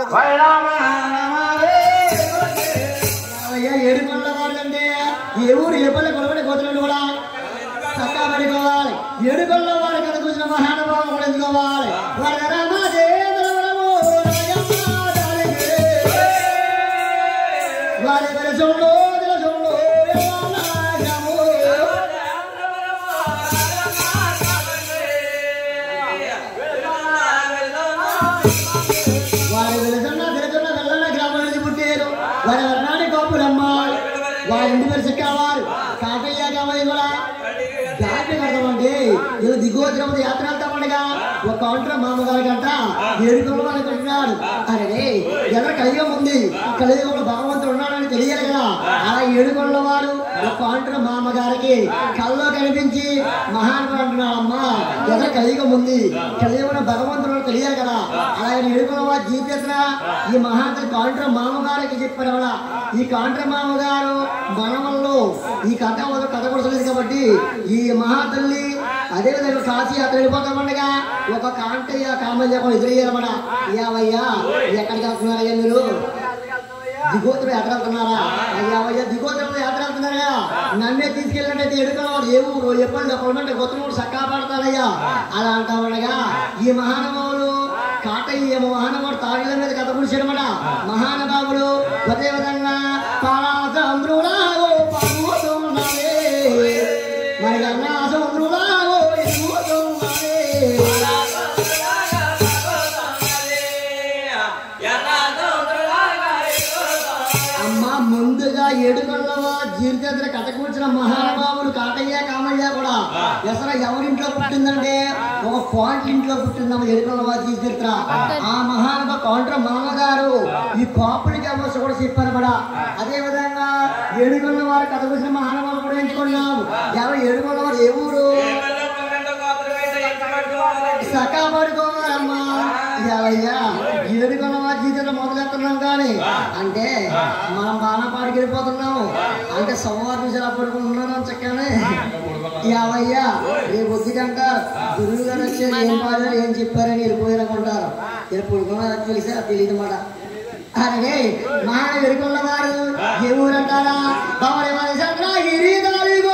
అయ్యా ఏడు కొండల వాడంటే ఏ ఊరు ఏ పల్లె కొలబడి కోతులు కూడా చక్కా పడుకోవాలి ఏడు కొండల వాడు కథ కూర్చున్న మహానుభావం కూడా ఎందుకోవాలి వరదరామదేంద్రవరము రాజమ్మ దానికి. వారి వెలసంలో వెలసంలో రాజము. వారి వెలుతున్న తిరుగుతున్న వెళ్ళన్న గ్రామం నుంచి పుట్టారు వారి వర్ణాన్ని గోపురమ్మ వారి ఇంటి పేరు చెక్కేవారు కాకయ్య కామయ్య కూడా దాటి కడతామండి ఇది దిగోత్రమ యాత్ర వెళ్తా పండుగ ఒక కౌంటర్ మామగారి గంట ఏడుకోవడం అనుకుంటున్నాడు అరే ఎవరు కలియుగం ఉంది కలియుగంలో భగవంతుడు ఉన్నాడని తెలియాలి కదా అలా ఏడుకొండ వారు ఒక కౌంటర్ మామగారికి కల్లో కనిపించి మహానుభావుడు అంటున్నాడు అమ్మా ఎవరు కలియుగం ఉంది కలియుగంలో భగవంతుడు ఉన్నాడో తెలియాలి కదా అలా ఏడుకొండ వారి జీవిత ఈ మహాత్మ కౌంటర్ మామగారికి చెప్పారు కూడా ఈ కౌంటర్ మామగారు మనవల్లో ఈ కథ ఒక కథ కూడా తెలియదు కాబట్టి ఈ మహాతల్లి అదే విధంగా కాశీ యాత్ర వెళ్ళిపోతామండగా ఒక కాంటయ్య కామయ్య కూడా ఎదురయ్యారన్నమాట యావయ్యా ఎక్కడికి వెళ్తున్నారయ్యా మీరు దిగోత్ర యాత్ర వెళ్తున్నారా అయ్యావయ్యా దిగోత్ర యాత్ర వెళ్తున్నారా నన్నే తీసుకెళ్ళినట్టయితే ఎడుకున్నవాడు ఏ ఊరు ఎప్పుడు చెప్పమంటే గొత్తమూడు సక్కా పడతాడయ్యా అలా అంటామనగా ఈ మహానుభావులు కాటయ్య ఏమో మహానుభావుడు తాగిల మీద కథ పుడిచాడమాట మహానుభావులు అదే విధంగా పారాసంద్రులాగో పాల్గొతున్నారే మరి అన్నా సముద్రులాగో ఎదుగుతున్నారే అమ్మ ముందుగా ఏడుకొండవ జీవిత కథ కూర్చిన మహానుభావులు కాటయ్య కామయ్య కూడా ఎసర ఎవరింట్లో పుట్టిందంటే ఒక పాయింట్ ఇంట్లో పుట్టిందమ్మ ఏడుకొండవ జీవిత ఆ మహానుభావ కౌంటర్ మామగారు ఈ కాపుడికి అమ్మస కూడా చెప్పారు కూడా అదే విధంగా ఏడుకొండ వారు కథ కూర్చిన మహానుభావులు కూడా ఎంచుకున్నాం ఎవరు ఏడుకొండ వారు ఏ ఊరు సకా పడుకోవాలమ్మా అయ్యా ఏడుకొండ వారి జీవితంలో మొదలెడుతున్నాం కానీ అంటే మనం బాణపాడికి వెళ్ళిపోతున్నాము అంటే సోమవారం నుంచి అలా పడుకుంటున్నాం చక్కనే యావయ్యా రేపు వద్దుకంట గురువు గారు వచ్చారు ఏం పాడారు ఏం చెప్పారని వెళ్ళిపోయారు అనుకుంటారు ఇలా పడుకున్నారా తెలిసా తెలియదు మాట అలాగే మా వెనుకున్న వారు ఏ ఊరంటారా బావరి వారి చంద్రగిరి దారిగో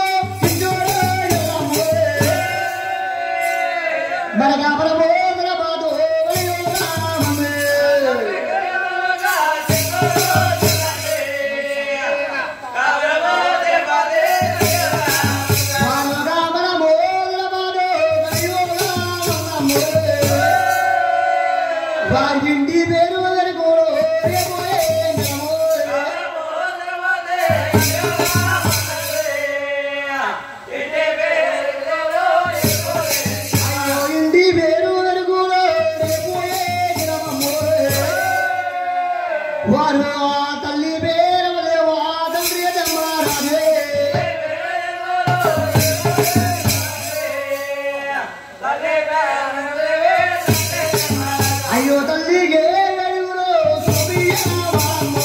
మన కాపరమో మన బాధో రామమే వారింటి పేరు వెనుకోడు ఇంటి పేరు వెనుకోడు వారు ఆ తల్లి పేరు వా తండ్రి జన్మరాజే అయ్యో తల్లిగే వెలుగులో సుబియ్యమ్మ.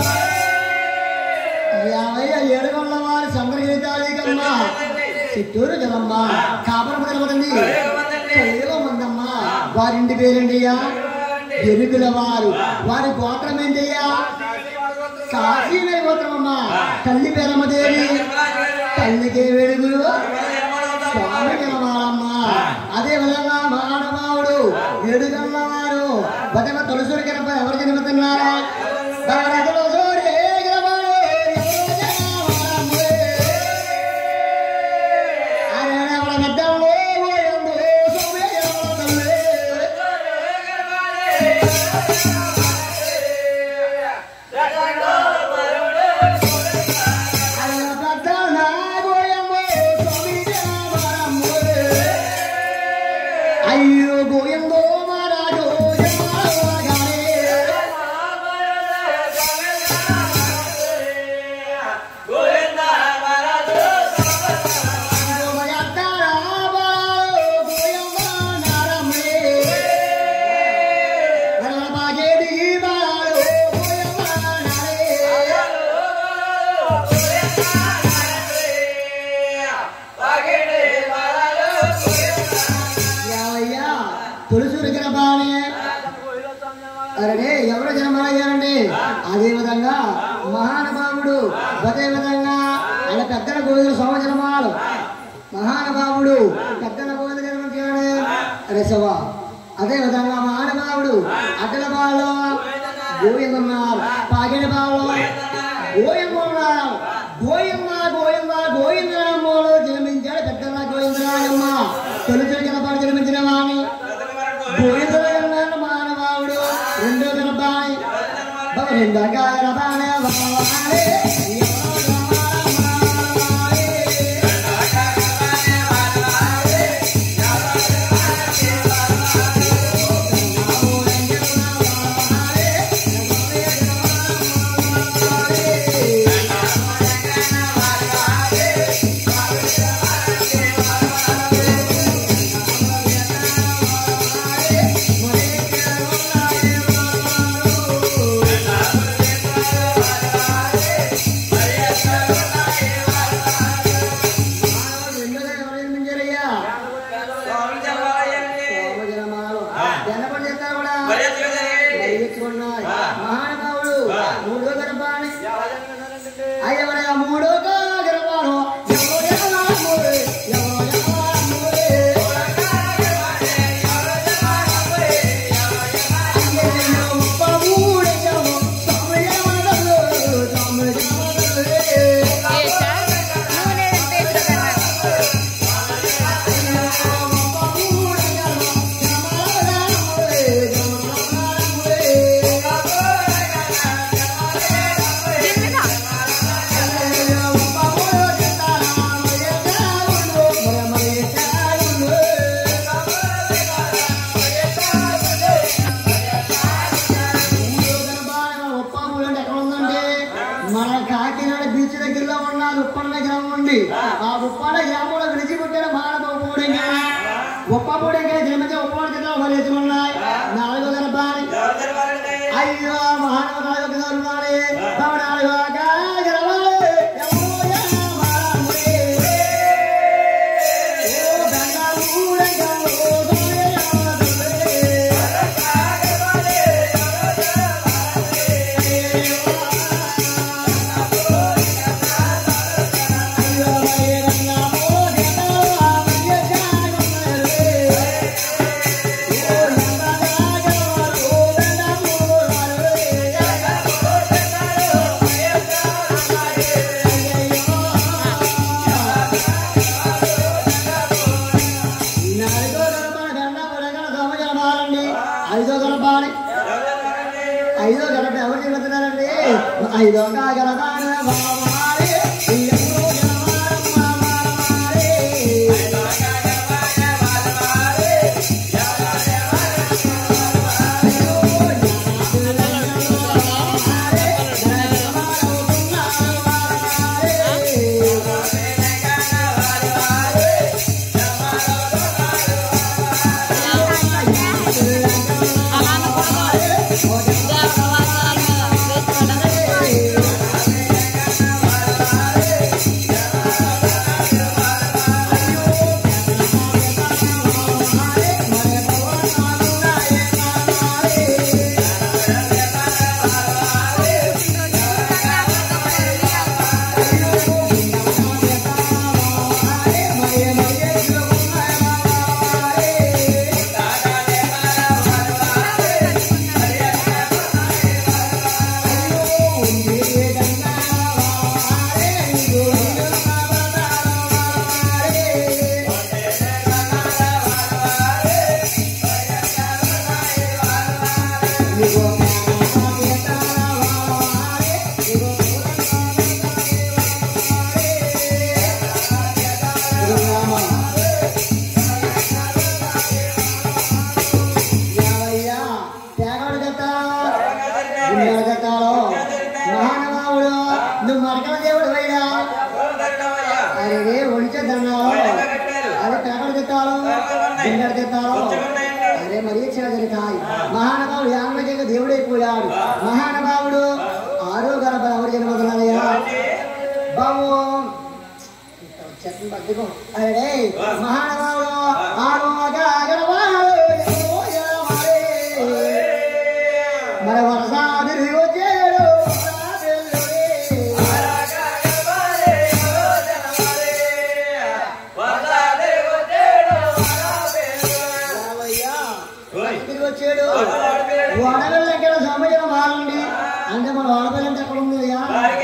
యాభై ఏడుగొండ వారి చంద్రగిరి తాళికమ్మ చిత్తూరు జలమ్మ కాపురం నిలబడింది కలియుగ మందమ్మ వారింటి పేరేంటయ్యా ఎరుకుల వారు వారి గోత్రం ఏంటయ్యా కాశీనగర గోత్రమమ్మ తల్లి పేరమ్మదేవి తల్లికే వెలుగులు స్వామి నిలవాలమ్మ అదే విధంగా మానవావుడు ఎడుగన్న వారు బతక తొలసూరి కనుక ఎవరు జన్మతున్నారా భగవతి తొలసూరి గెలవాడు, ఎవరు జనవారమ్మే. ఆయన ఎవడ పెద్దమ్మ, ఓయమ్మ, సోమే ఎవడ తల్లి. ఆయన పెద్దమ్మ, ఓయమ్మ, సోమే జనవారమ్మే. అయ్యో గోయందో మహారాజు జన్మరాగానే. గోమయత్తారా బాలో గోయమ్మ నారమ్మే. వరలబాగేడి బాలో గోయమ్మ నారే. యావయ్యా తులసూరి గర్భానే అరే ఎవరు జన్మలయ్యారండి అదే విధంగా మహానుభావుడు అదే విధంగా ఆయన పెద్దల గోధుల సంవత్సరమాలు మహానుభావుడు పెద్దల గోధుల జన్మించాడు రసవ అదే విధంగా మహానుభావుడు అడ్డల బాలో గోవిందన్నారు పాగిన బాలో గోవిందన్నారు గోవింద గోవింద గోవిందరామలో జన్మించాడు పెద్దల గోవిందరాయమ్మ తొలి జనపాడు జన్మించిన వాణి గోవిందరాయన్న మానవావుడు రెండో గర్భాణి రెండో గర్భాణి రెండోగా ఎవరు జన్మించారయ్యా సోమజనమాలు జనపడి చేస్తారు కూడా పరిగెత్తుకున్నాయి మహానుభావుడు మూడో గర్భాన్ని అయ్యవరగా మూడో గర్భాలు ఏటా నూనె తెచ్చుకున్నాను తిన్నదా మన కాకినాడ బీచ్ దగ్గరలో ఉన్న ఉప్పన్న గ్రామం ఉంది ఆ ఉప్పన్న గ్రామంలో విడిచిపెట్టిన మానవ ఉప్పపూడంగా జన్మించే ఉప్పన్న జిల్లా ఫలితం ఉన్నాయి నాలుగో గర్భాన్ని అయ్యో మహానవ గర్భాన్ని నాలుగో గర్భాన్ని ఐదో గర్భాన్ని ఐదో గర్భ ఎవరు చెబుతున్నారండి ఐదో గర్భాన బామారి ఇయ్యో జనమారమ్మ బామారి అలా అనకూడదు దేవవాసాలు వేసుకోవడం మహానుభావుడు నువ్వు మరకల దేవుడు వైరా అరే ఒడిచేద్దన్నావు అది పేపర్ తిట్టాలు గిండెడు తిట్టాలు అరే మరీ చిరజరికాయి మహానుభావుడు యామజంగా దేవుడైపోయాడు మహానుభావుడు ఆరో గర్భ ఎవరు జన్మతున్నారయ్యా బాబు చెత్త పట్టుకో అరే మహానుభావుడు ఆరో గర్భ ఇంటికి వచ్చాడు వాడగల్ దగ్గర సమయం మారండి అంటే మన వాడపల్లి అంటే ఎక్కడ ఉందయ్యా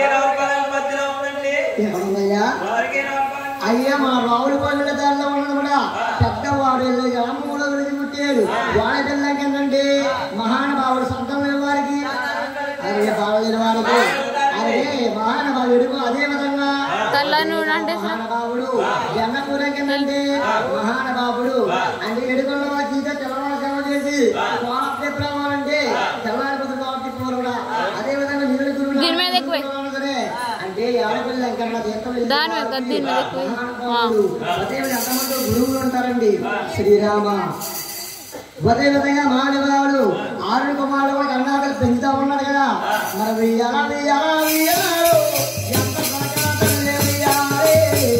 ఎక్కడ ఉందయ్యా అయ్యా మన రావుల పల్లెల దారిలో ఉన్నది కూడా పెద్ద వాడేళ్ళు రామూల గురించి పుట్టాడు వాడపిల్లకి ఏంటంటే మహానుభావుడు సంతానం వారికి అరే బావలేని వారికి అరే మహానుభావుడు అదే విధంగా తెల్లనూనె అంటే మహానుభావుడు జన్నపురం ఏంటంటే మహానుభావుడు అంటే ఎడుకొండ వారికి తెల్లవారు సేవ చేసి కోనప్తే రావాలంటే తెల్లవారిపోతే కాబట్టి కూడా అదే విధంగా నీళ్ళు గురువు దీని మీద ఎక్కువే. సరే అంటే ఆడపిల్ల వెంకన్న తీర్థం వెళ్ళి దాని మీద కాదు, దీని మీద ఎక్కువ. మహానుభావుడు. అదే విధంగా ఎంతమంది గురువులు ఉంటారండి శ్రీరామ అదే విధంగా మహానుభావుడు ఆరు కుమారుడు కూడా కర్ణాటక పెంచుతా ఉన్నాడు కదా మరి వెయ్యాల వెయ్యాల వెయ్యాలో ఎంత బాగా తల్లి వెయ్యాలి.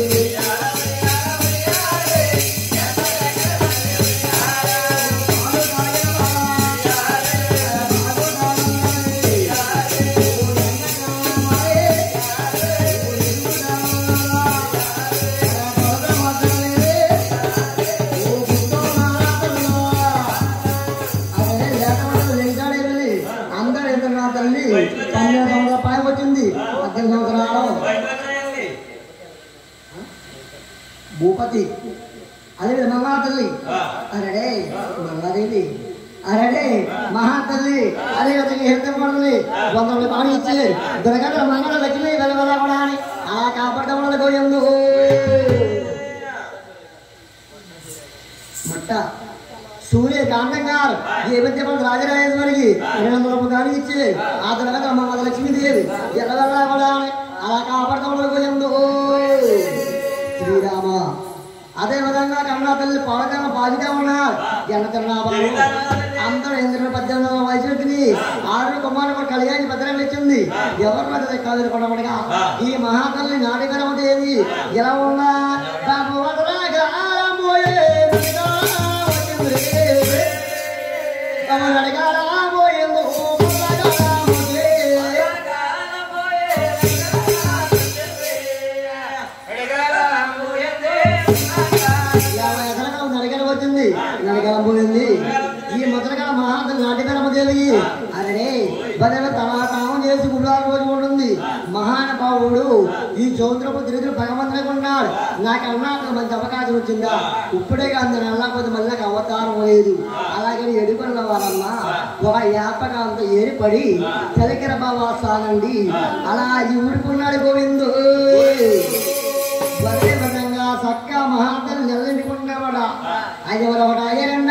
అందరూ ఎంత నా తల్లి పన్నెండు సంవత్సరాల పై వచ్చింది పద్దెనిమిది సంవత్సరాలు భూపతి అదే మంగా తల్లి అరడే మంగాదేవి అరడే మహాతల్లి అదే విధంగా హెల్తపడుతుంది వందల పాని ఇచ్చి దొరకట మంగళ లక్ష్మి వెలవెల కూడా అని అలా కాపాడడం వల్ల ఎందుకు మట్ట సూర్య కాండంగా ఏ మధ్య రాజరాజేశ్వరికి రెండు వందల రూపాయలు ఇచ్చి ఆ తర్వాత అమ్మ లక్ష్మీదేవి ఎల్లవెల్లా కూడా అలా కాపాడటం ఎందుకు శ్రీరామ అదే విధంగా కన్నా తల్లి పవన బాధిగా ఉన్నారు జనతనాభాలు అందరూ ఇంద్రుడు పద్దెనిమిది వందల వయసు వచ్చింది ఆరు కుమారులు కూడా కలిగాని భద్రం ఇచ్చింది ఎవరు మీద కాదు కొనబడగా ఈ మహాతల్లి నాటికరమ దేవి ఎలా ఉన్నా బాబు వదలగా మోయే వదలగా వచ్చింది. తమ నడగాల మోయేందు వదలగా మోయే. యాభై ఎకరాల నడిగల వచ్చింది నడిగల పోయింది ఈ ముద్రగల మహాత్మ నాటికరమదేవి అరే బదల తన తాము చేసి గుడాలు రోజు ఉంటుంది మహానుభావుడు ఈ చౌద్రపు తిరుగుతులు భగవంతుడికి ఉన్నాడు నాకన్నా అక్కడ మంచి అవకాశం వచ్చిందా ఇప్పుడే కాదు నేను వెళ్ళకపోతే మళ్ళీ నాకు అవతారం లేదు అలాగే ఎడుకున్న వాళ్ళమ్మ ఒక యాపకాంత ఏరిపడి తెలకిర బాబా సానండి అలా ఈ ఊరుకున్నాడు గోవిందు ఒకే విధంగా సక్క మహాతలు నిలబెట్టుకున్నవాడా అది ఒకటి అయ్యరండి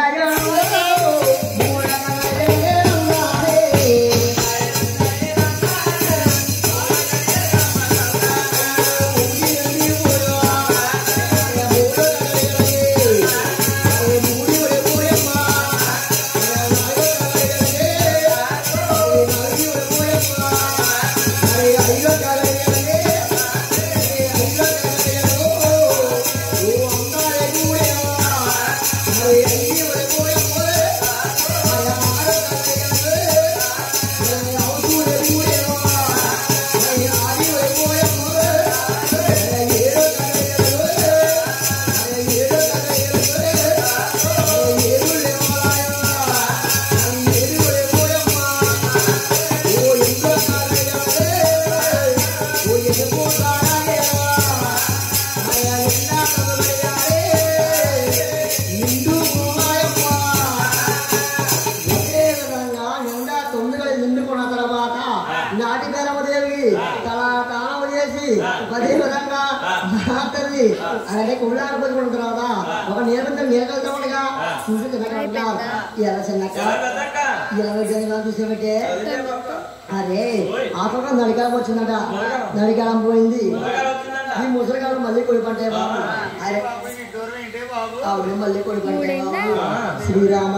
ఒకే విధంగా నిండా తొమ్మిది వేలు నిండుకున్న తర్వాత నాటి దేవి తల తానం చేసి అదే విధంగా మా తల్లి అలాగే కుళ్ళారు పదుకున్న తర్వాత ఒక నిలబెట్టిన నిలకలుగా చూసి తినగలుగుతారు ఎలా చిన్నక్క ఎలా జనగా చూసేబట్టే అరే ఆపక నడికాలం వచ్చిందట నడికాలం పోయింది ఈ ముసలికాలం మళ్ళీ కొడి పంటే బాబు అరే అవును మళ్ళీ కొడి పంటే బాబు శ్రీరామ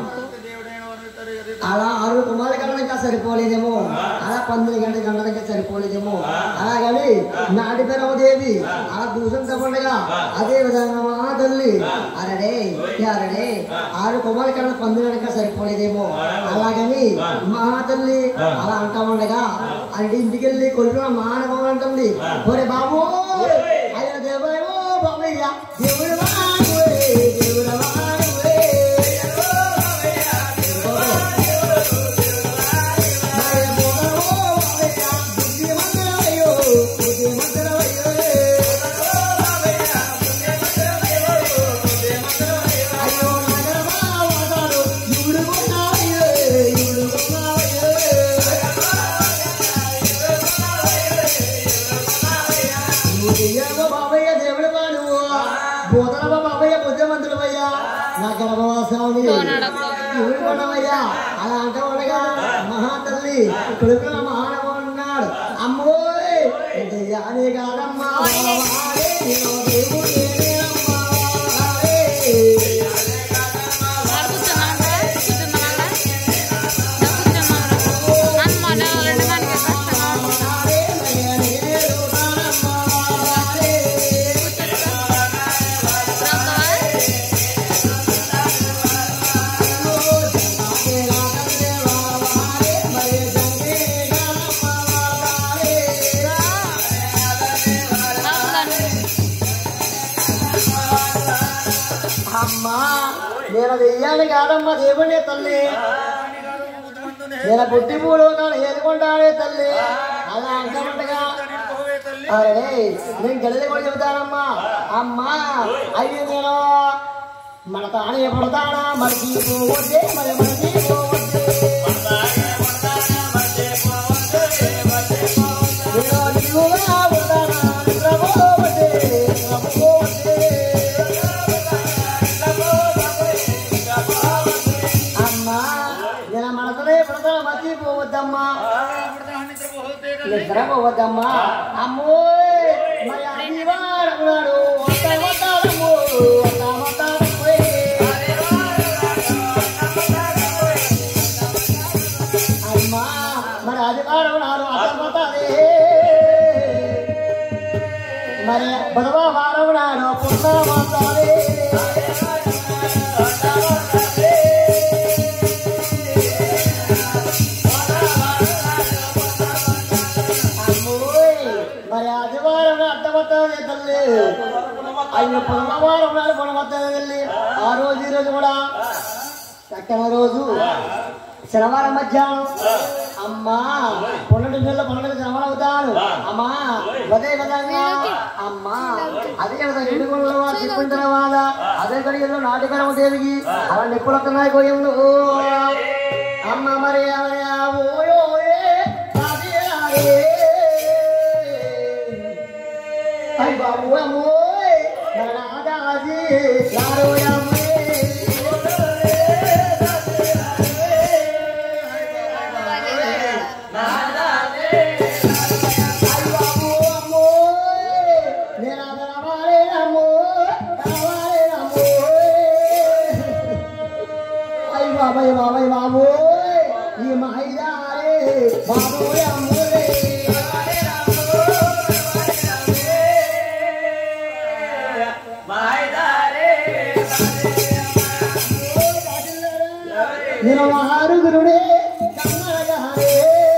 అలా ఆరు కుమారుల కన్నా ఇంకా సరిపోలేదేమో అలా పంతొమ్మిది గంటల గంటల ఇంకా సరిపోలేదేమో అలాగని నాటి దేవి అలా దూషంతో పండుగ అదే విధంగా మా తల్లి అరడే అరడే ఆరు కుమారుల కన్నా పంతొమ్మిది గంటల సరిపోలేదేమో అలాగని మా తల్లి అలా అంటా ఉండగా అంటే ఇంటికి వెళ్ళి కొడుకున్న మానవం అంటుంది ఒరే బాబు అయ్యో దేవో బాబయ్య దేవుడు వాడు దేవుడు వాడు ఊరుకోవడమయ్యా అలా అంటే ఉండగా మహాతల్లి కొడుకుల మానవ ఉన్నాడు అమ్మోయ్ ఇది యాని కాదమ్మా వారే, నేను దేవుడేనేనమ్మా వారే. మరి కూర్చున్నామంటే కూర్చున్నామంటే కూర్చున్నాం అమ్మ రెండు మనకి కష్టంగా ఉంటుంది. వారే, మరి నేను కాదమ్మా వారే. రాకవా? రాకుతాను. అమ్మా నేను వెయ్యాలి కాదమ్మా దేవుడే తల్లి నేను పుట్టి పూలోకాలు ఏదుకుంటాడే తల్లి అలా అంటామంటగా అరే నేను గెలిచి కూడా చెబుతానమ్మా అమ్మా అయ్యి నేను మన తానే పడతానా మనకి పోవద్దే మరి మనకి పోవద్దే నేను నిలువుగా ఉంటానా నిద్రపోవద్దే నిద్రపోవద్దే అమ్మా నేను మనసులే పడతా మర్చిపోవద్దమ్మా నిద్రపోవద్దమ్మా అమ్మో మరి అడివాడు వస్తాడమ్మో వస్తాడమ్మో అమ్మా మరి అధికారం నాడు అసమ్మతాదే మరి బుధవారం నాడు పుట్టామాతాదే అమ్మోయ్, మరి ఆదివారం అర్థమవుతుంది తల్లి ఆయన పొలవారం నాడు పొలమవుతుంది తల్లి ఆ రోజు ఈ రోజు కూడా చక్కన రోజు శనివారం మధ్యాహ్నం అమ్మా పన్నెండు నెలల పన్నెండు శనివారం అవుతాను అమ్మా అదే విధంగా అమ్మా అదే కదా రెండు గుళ్ళ తిప్పుకున్న వాళ్ళ అదే గడియల్లో నాటికరం దేవికి అలా నిప్పులు వస్తున్నాయి కోయంలో అమ్మ మరి మరి ఆ ఓయో ఏ, అది ఆడే. అయ్ బాబు అమ్మోయ్ నరాదాజీ నారోయమ్మే అయ్ బాబు అమ్మోయ్ నేనాదరవారే నమ్మో కావారే నమ్మో అయ్ బాబాయ్ బాబాయ్ బాబోయ్ ఈ మహిళారే బాబోయ్ అమ్మోయ్ నేను ఆరుగురుడే కన్నడగారే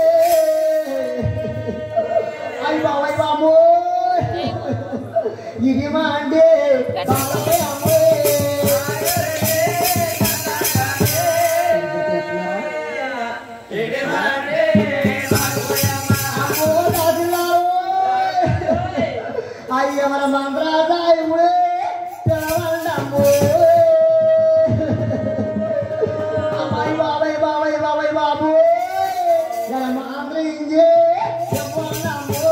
అయ్ బాబాయ్ బాబోయ్ ఇది మా అంటే బాబాయ్ అమ్మోయ్ అమ్మో దాసిల్లారో అయ్య మన మంత్రాదాయముడే తెలవండమ్మో అమ్మాయి బాబాయ్ బాబాయ్ బాబాయ్ బాబు మన మాంద్ర ఇంజే చెప్పండమ్మో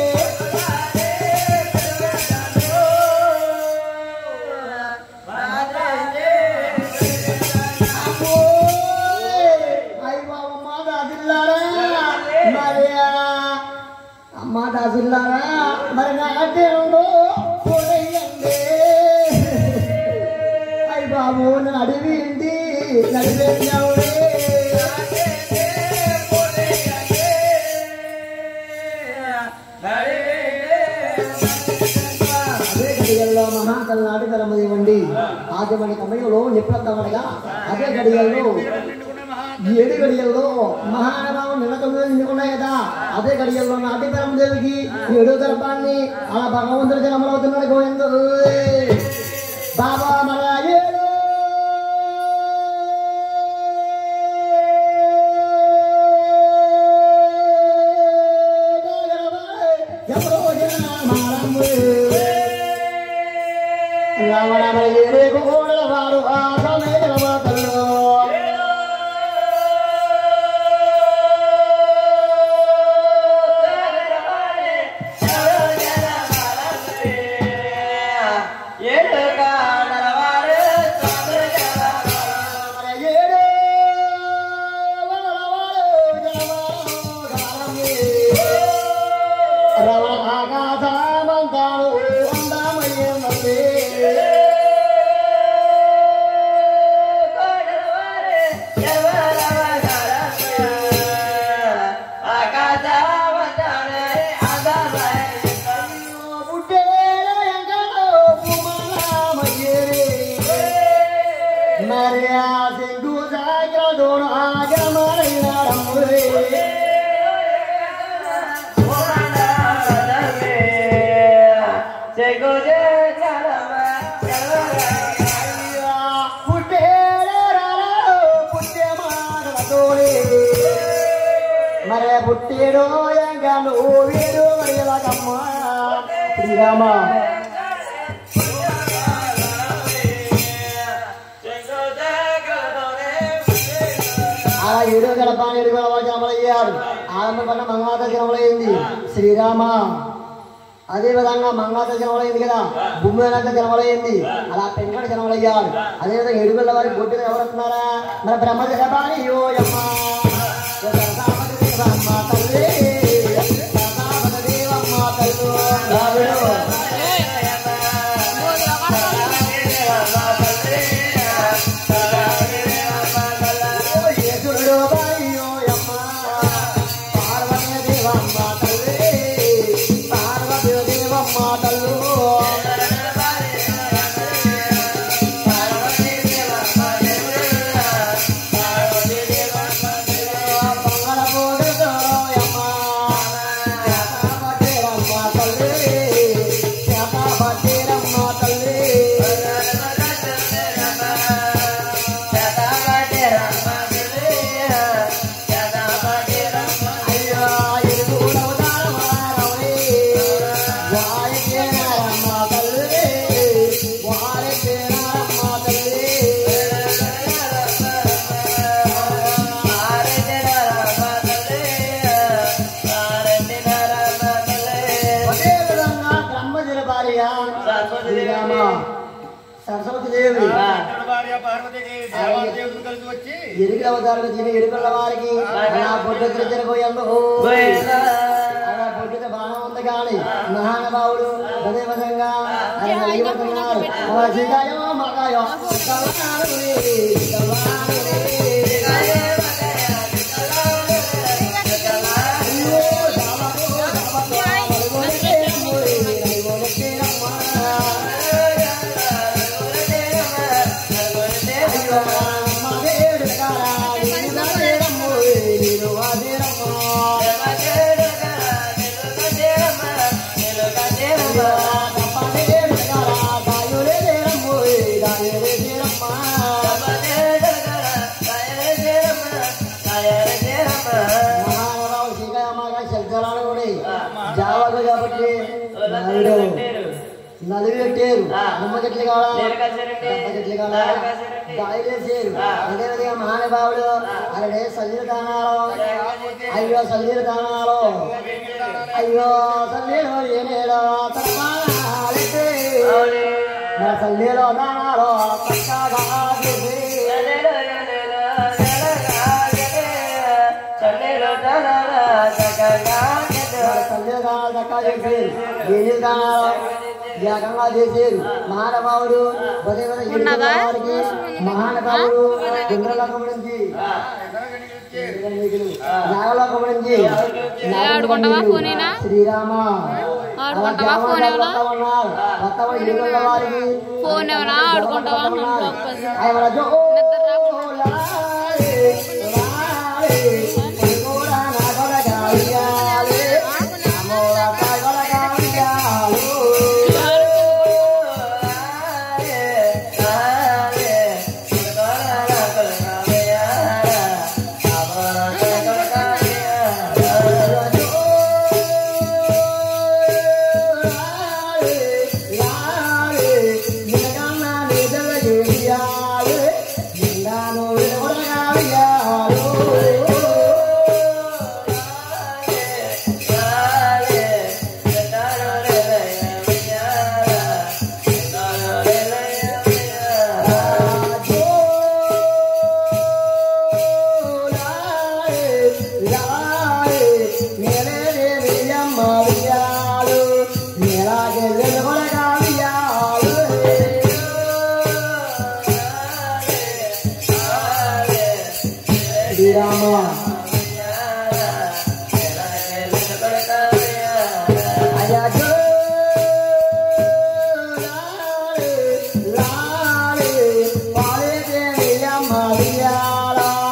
అయ్య బాబమ్మ దాసిల్లారా మరి అమ్మ దాసిల్లారా మరి నాటేందో పొడయ్యండి అయ్య బాబు నన్ను అడివి ఇంటి నడిపేసినావుడే అదే గడియల్లో మహాకల్ నాటకరము ఇవ్వండి ఆగమని సమయంలో నిప్పులత్తమనగా అదే గడియల్లో ఈ ఏడు గడియల్లో మహానుభావం నిలకలు నిలుకున్నాయి కదా అదే గడియల్లో నాట్యకరం దేవికి ఈ ఏడు గర్భాన్ని అలా భగవంతుడి జనమలవుతున్నాడు గోవిందు బాబా మన ఏడు ఎవరో జనమారమ్ము. రావణ మన ఏడే గోడల వారు ఆ సమేల మాతల్లో మన ఏడే దోను ఆగమరైనారమ్ములే మరే పుట్టిడో ఎంగా నువ్వు వీడు మరి ఎలాగమ్మా శ్రీరామ ఆ ఏడు గడప ఏడు గడప జనమలయ్యాడు ఆరంభ పన్న మంగాత జనమలయ్యింది శ్రీరామ అదే విధంగా మంగాత జనమలైంది కదా భూమి అనంత జనమలైంది అలా పెంకట జనమలయ్యాడు అదే విధంగా ఏడుగుల వారి బొట్టుగా ఎవరు వస్తున్నారా మన బ్రహ్మ జనపాని యో యమ్మ ఓ దశాపతి దేవమ్మ తల్లి దశాపతి దేవమ్మ తల్లి రాముడు. భోగిలో కడతారు ఓ యేసుడు బాయో యమ్మ పార్వతీ దేవమ్మ తల్లి పార్వతీ దేవమ్మ తల్లి అదే విధంగా బ్రహ్మజల భార్య శ్రీరామ సరస్వతి దేవి ఎరుగు అవతారం తిని ఎరుకల వారికి నా బొడ్డు తిరగబోయాను అలా బొడ్డుతో బాణం ఉంది కానీ మహానుభావుడు అదే విధంగా ఆయన నలిగిపోతున్నారు ఓ సీతాయో మగాయో కల్లాడులే, కల్లాడులే. అయ్యో, రామో, రామో, అరుగొలితే అమ్ముడే, అరుగొలితే అమ్మా. అయ్యో, మగేడు కారా, నేను వాదేరమ్మో, నేను వాదేరమ్మో. అయ్యో, తప్పనేడు కారా, దాయులే దేరమ్మో, దాయులే దేరమ్మా. మహానుభావుడు సీతారామగా శబ్దాలను కూడా జావకు కాబట్టి నాయుడు నలుగు పెట్టారు నిమ్మ చెట్లు కావాలా దెబ్బ చెట్లు కావాలా గాయలేసారు అదేవిధంగా మహానుభావుడు అలాగే సల్లీల దానాలు అయ్యో సల్లీల దానాలు అయ్యో సల్లీలో ఏనేలో తప్పాలెత్తే. నా సల్లీలో దానాలు చక్కగా చేసి సందేహాలు దక్కా చేసేది ఏమి దానాలు ఏకంగా చేసేది మహానుభావుడు ఉదయం ఉన్నదా? వారికి మహానుభావుడు చంద్రలోకం నుంచి నాగలోకం నుంచి ఆడుకుంటావా ఫోనేనా? శ్రీరామ ఆడుకుంటావా ఫోన్ ఏమన్నా? వారికి ఫోన్ ఏమన్నా ఆడుకుంటావా అంటున్నాను లోపల. ఆయన జో నిద్ర రాకుండా. లాలే, లాలే, పొలిగోరా నా గొడగాలియాలే, అమ్మోర నా గొడగాలియాలు. లాలే, లాలే, నిలకన్న నిజల చేయాలే, నిండాను గొడగాలియాలు. శ్రీరామ అయ్యో లాలే లాలే పాలే దేవియమ్మ వియాలా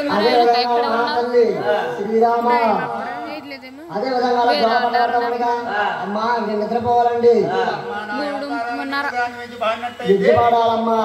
అదే నేను విధంగా ఇక్కడ మా ఉన్నా తల్లి శ్రీరామ చేయట్లేదేమో అదే విధంగా అలా గోపడబడతామనగా అమ్మా ఇంక నిద్రపోవాలండి మూడు మూడున్నర విద్య పాడాలమ్మా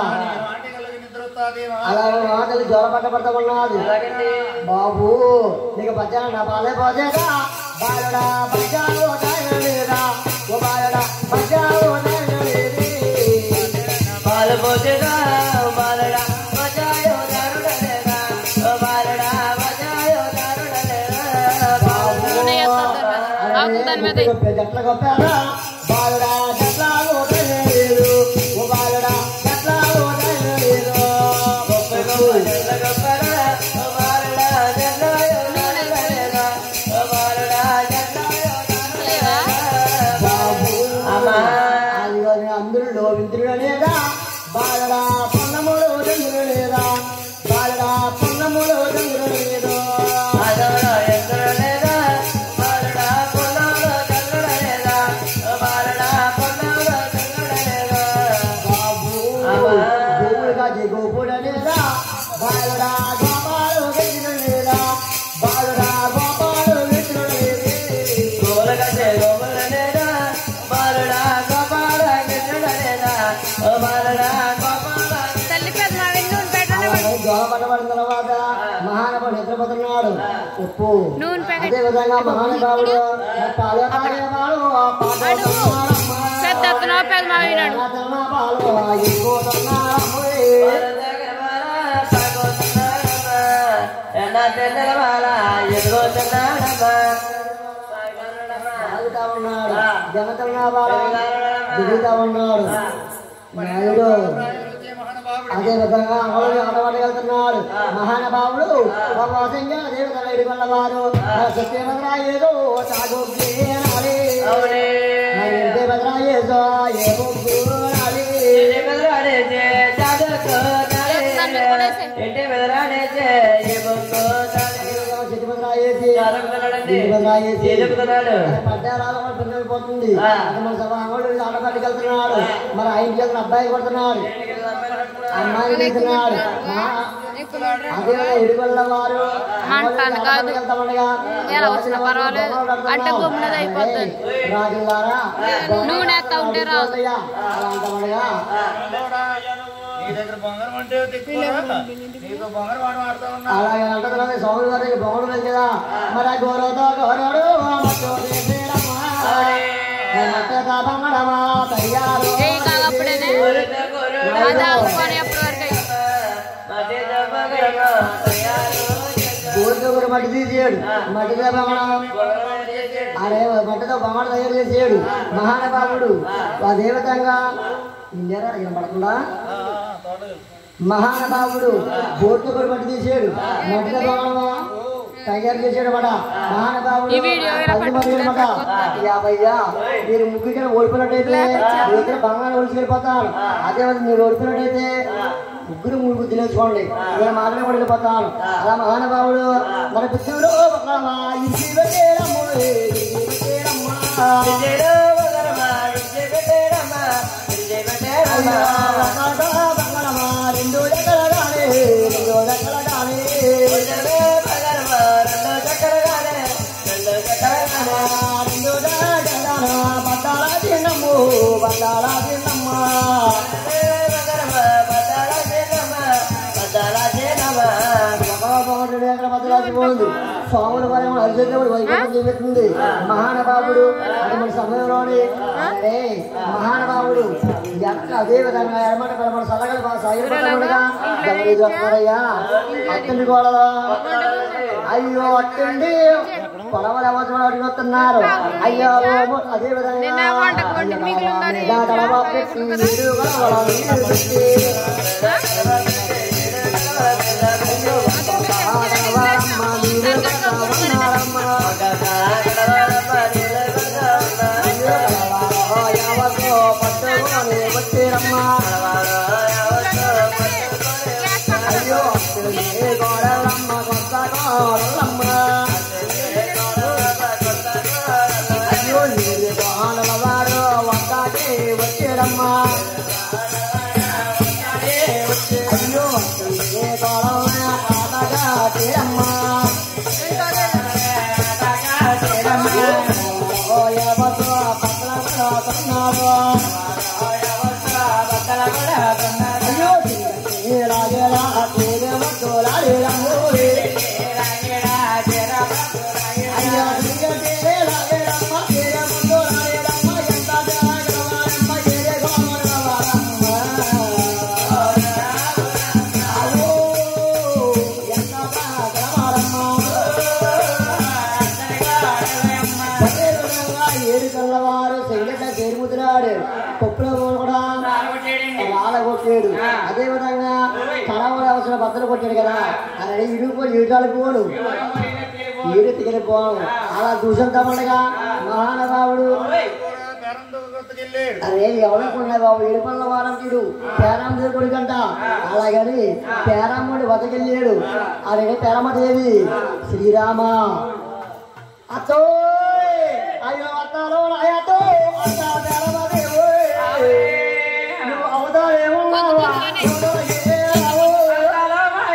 అలా మాటలు జ్వర పట్టబడతామన్నది బాబు నీకు పచ్చాను నా పాలే పోసేదా బాలుడా పచ్చావు లేదా ఓ బాలుడా పచ్చావు లేది పాలు పోసేదా బాలడా మజాయో దారుడలేదా ఓ బాలడా మజాయో దారుడలేదా బాబు నూనె వేస్తారు దాని మీద ఆకు దాని మీద జట్ల గొప్పారా బాలుడా జట్ల లేదు ఓ బాలుడా జట్ల లేదు గొప్ప గొప్ప జల్ల గొప్పరా ఓ బాలడా జల్లయో దారుడలేదా ఓ బాలడా జల్లయో లేవా బాబు అమ్మా. అదిగో అందరూ లోవింతుడు లేదా బాలడా పొన్నముడు చంద్రుడు లేదా బాలడా పొన్నముడు చంద్రుడు లేదా మాధవడా ఎందరలేదా బాలడా పొలంలో జల్లడలేదా ఓ బాలడా పొలంలో జల్లడలేదా బాబు అమ్మా. దేవుడుగా జగోపుడు లేదా బాలడా గోపాలు చంద్రుడు లేదా బాలడా గోపాలు చంద్రుడు లేదే గోలగసే గోపలనేదా బాలడా గోపాల గిన్నెడనేదా ఓ బాలడా గోపాల తల్లి పెద్ద మా నూనె పెట్టండి గోపడబడిన తర్వాత మహానవుడు నిద్రపోతున్నాడు ఉప్పు నూనె ప్యాకెట్ అదే విధంగా మహానుభావుడు పాలు తాగేవాడు ఆ పాట పాడుతున్నాడమ్మా. పెద్ద అతను పెద్ద మా వినాడు పాడుతున్న పాలు ఆగిపోతున్నాడమ్మే. తాగుతా ఉన్నాడు జనతన్నా బాల దిగుతా ఉన్నాడు నాయుడు అదే విధంగా అమలు ఆడబడగలుగుతున్నాడు మహానుభావుడు ఉపవాసంగా అదే విధంగా ఇడిగొల్లవారు సత్యభద్రాయేదో తాగొగ్గే భద్రాయేదో ఏ బొగ్గునాలి ఇంటి బెదరాడేసే ఏ బొక్కో సత్యభద్రాయేసి చెబుతున్నాడు పోతుంది మన సభ అంగడు ఆడబడికెళ్తున్నాడు మరి ఆయన చేసిన అబ్బాయి కొడుతున్నాడు అమ్మాయి వెళ్తున్నాడు అదే ఇడిగొల్ల వారు అంటాను కాదు. ఎలా వచ్చినా పర్వాలేదు. అంటే గుమ్మినది అయిపోతుంది. రాజులారా నూనె ఎత్తా ఉంటే రాదు. అలాంటమనగా నీ దగ్గర బంగారం అంటే తెచ్చుకోరా? నీకు బంగారం వాడు వాడుతా ఉన్నా అలాగే అంటున్నది స్వామి వారికి బాగుండదు కదా మరి ఆ గౌరవతో గౌరవుడు బంగారమా తయ్యారు చేయి కాగప్పుడేనే అది ఆపుకొని ఎప్పటి వరకు గోరుతో కూడా మట్టి తీసేయడు మట్టితో బంగారం అరే మట్టితో బంగారం తయారు చేసేయడు మహానుభావుడు ఆ దేవతంగా ఇండియారా పడకుండా మహానుభావుడు బోర్డు కూడా మట్టి తీసాడు మట్టితో బంగారమా తయారు చేసాడు మాట మహానుభావుడు ఈ వీడియో ఇలా పది మంది పట్టుకుంటే అన్నమాట. యాభయ్యా మీరు ముగ్గురు ఓడిపోయినట్టయితే మీ ఇద్దరు బంగారం ఒలిచికెళ్ళిపోతాను అదే విధంగా మీరు ఓడిపోయినట్టయితే ముగ్గురు ముగ్గురు తినేసుకోండి నేను మాత్రమే ఓడిపోతాను అలా మహానుభావుడు మన పిచ్చూరు రెండు ఎకరగానే రెండు ఎకరగానే రెండు ఎకరగాన బట్టాల తిన్నమ్ము బట్టాల తిన్నమ్మా మహానుభావుడు ఎక్కడ బద్దలాచిపోయింది స్వాముల వారి అర్జునుడు వైకుంఠం చూపిస్తుంది మహానుభావుడు అది మన సమయంలోని అరే మహానుభావుడు ఎక్కడ అదే విధంగా ఎడమట కలమట సలగలు బాగా సాగిపోతాడుగా గమనిస్తున్నారయ్యా అత్తండి కూడా అయ్యో అట్టండి పొలవలు ఎవరు అడుగుతున్నారు అయ్యో ఓ, అదే నిన్న వంటకు వండి మిగిలి ఉందని అయ్యో గోడలమ్మ కొత్త గోడలమ్మ అయ్యో నీరు గోడల వారు ఒక్కటే వచ్చేడమ్మా అయ్యో కొట్టాడు కొప్పుల కూడా రాళ్ళ కొట్టాడు అదే విధంగా కడవలు అవసరం బద్దలు కొట్టాడు కదా అలాగే ఇరుగు ఈటాలు పోడు ఈడు తిరిగిపోను అలా దూషంతమనగా మహానుభావుడు అరే ఎవరికి బాబు ఏడుపల్ల వారం తీడు పేరాముడి కొడుకంట అలాగని పేరాముడి వతకెళ్ళాడు అదే పేరమ్మదేవి శ్రీరామ